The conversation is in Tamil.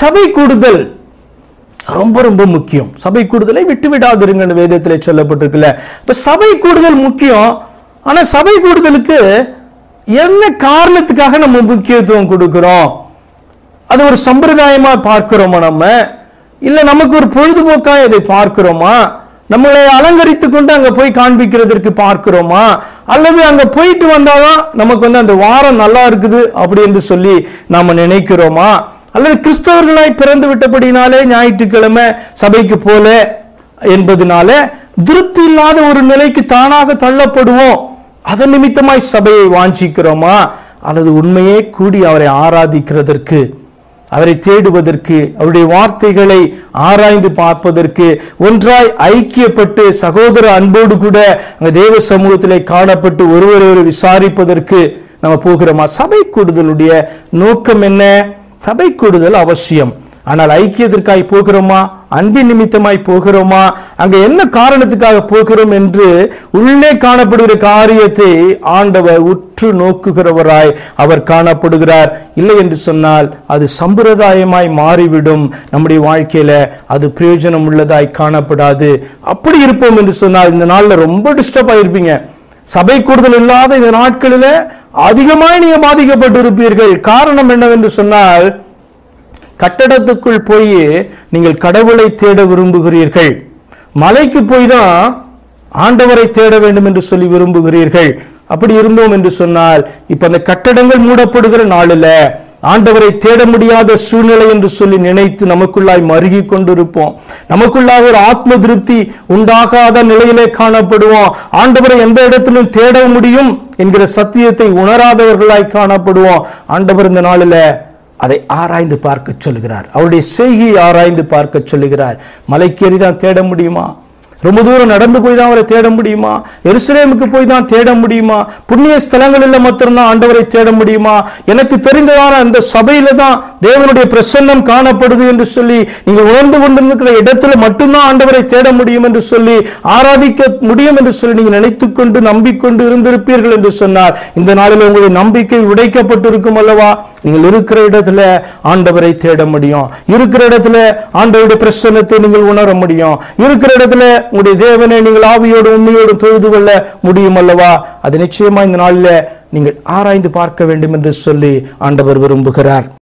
சபை கூடுதல் ரொம்ப ரொம்ப முக்கியம் சபை கூடுதலை விட்டு விடாதிருங்கன்னு வேதத்திலே சொல்லப்பட்டிருக்குல்ல இப்ப சபை கூடுதல் முக்கியம் ஆனா சபை கூடுதலுக்கு என்ன காரணத்துக்காக நம்ம முக்கியத்துவம் கொடுக்கிறோம் அது ஒரு சம்பிரதாயமா பார்க்கிறோமா நம்ம இல்ல நமக்கு ஒரு பொழுதுபோக்கா இதை பார்க்கிறோமா நம்மளை அலங்கரித்து கொண்டு அங்க போய் காண்பிக்கிறதற்கு பார்க்கிறோமா அல்லது அங்க போயிட்டு வந்தாதான் நமக்கு வந்து அந்த வாரம் நல்லா இருக்குது அப்படி என்று சொல்லி நாம நினைக்கிறோமா அல்லது கிறிஸ்தவர்களாய் பிறந்து விட்டபடினாலே ஞாயிற்றுக்கிழமை சபைக்கு போல என்பதனால திருப்தி இல்லாத ஒரு நிலைக்கு தானாக தள்ளப்படுவோம் அதன் நிமித்தமாய் சபையை வாஞ்சிக்கிறோமா அல்லது உண்மையே கூடி அவரை ஆராதிக்கிறதற்கு அவரை தேடுவதற்கு அவருடைய வார்த்தைகளை ஆராய்ந்து பார்ப்பதற்கு ஒன்றாய் ஐக்கியப்பட்டு சகோதர அன்போடு கூட அங்க தேவ சமூகத்திலே காணப்பட்டு ஒருவரை ஒரு விசாரிப்பதற்கு நம்ம போகிறோமா சபை கூடுதலுடைய நோக்கம் என்ன சபை கூடுதல் அவசியம் ஆனால் ஐக்கியத்திற்காய் போகிறோமா அன்பின் நிமித்தமாய் போகிறோமா அங்க என்ன காரணத்துக்காக போகிறோம் என்று உள்ளே காணப்படுகிற காரியத்தை ஆண்டவர் உற்று நோக்குகிறவராய் அவர் காணப்படுகிறார் இல்லை என்று சொன்னால் அது சம்பிரதாயமாய் மாறிவிடும் நம்முடைய வாழ்க்கையில அது பிரயோஜனம் உள்ளதாய் காணப்படாது அப்படி இருப்போம் என்று சொன்னால் இந்த நாள்ல ரொம்ப டிஸ்டர்ப் ஆயிருப்பீங்க சபை கூடுதல் இல்லாத இந்த நாட்களில அதிகமாய் நீங்க பாதிக்கப்பட்டிருப்பீர்கள் காரணம் என்னவென்று சொன்னால் கட்டடத்துக்குள் போய் நீங்கள் கடவுளை தேட விரும்புகிறீர்கள் மலைக்கு போய் தான் ஆண்டவரை தேட வேண்டும் என்று சொல்லி விரும்புகிறீர்கள் அப்படி இருந்தோம் என்று சொன்னால் இப்ப அந்த கட்டடங்கள் மூடப்படுகிற நாளில் ஆண்டவரை தேட முடியாத சூழ்நிலை என்று சொல்லி நினைத்து நமக்குள்ளாய் மருகி கொண்டிருப்போம் நமக்குள்ளாக ஒரு ஆத்ம திருப்தி உண்டாகாத நிலையிலே காணப்படுவோம் ஆண்டவரை எந்த இடத்திலும் தேட முடியும் என்கிற சத்தியத்தை உணராதவர்களாய் காணப்படுவோம் ஆண்டவர் இந்த நாளில் அதை ஆராய்ந்து பார்க்க சொல்லுகிறார் அவருடைய செய்கையை ஆராய்ந்து பார்க்க சொல்லுகிறார் மலைக்கேறி தான் தேட முடியுமா ரொம்ப தூரம் நடந்து போய் தான் அவரை தேட முடியுமா எருசலேமுக்கு போய் தான் தேட முடியுமா புண்ணிய ஸ்தலங்களில் மாத்திரம்தான் ஆண்டவரை தேட முடியுமா எனக்கு தெரிந்ததான அந்த சபையில தான் தேவனுடைய பிரசன்னம் காணப்படுது என்று சொல்லி நீங்கள் உணர்ந்து கொண்டிருக்கிற இடத்துல மட்டும்தான் ஆண்டவரை தேட முடியும் என்று சொல்லி ஆராதிக்க முடியும் என்று சொல்லி நீங்கள் நினைத்துக் கொண்டு நம்பிக்கொண்டு இருந்திருப்பீர்கள் என்று சொன்னார் இந்த நாளில் உங்களுடைய நம்பிக்கை உடைக்கப்பட்டிருக்கும் அல்லவா நீங்கள் இருக்கிற இடத்துல ஆண்டவரை தேட முடியும் இருக்கிற இடத்துல ஆண்டவருடைய பிரசன்னத்தை நீங்கள் உணர முடியும் இருக்கிற இடத்துல உங்களுடைய தேவனை நீங்கள் ஆவியோடு உண்மையோடு தொழுது கொள்ள முடியும் அல்லவா அது நிச்சயமா இந்த நாளில் நீங்கள் ஆராய்ந்து பார்க்க வேண்டும் என்று சொல்லி ஆண்டவர் விரும்புகிறார்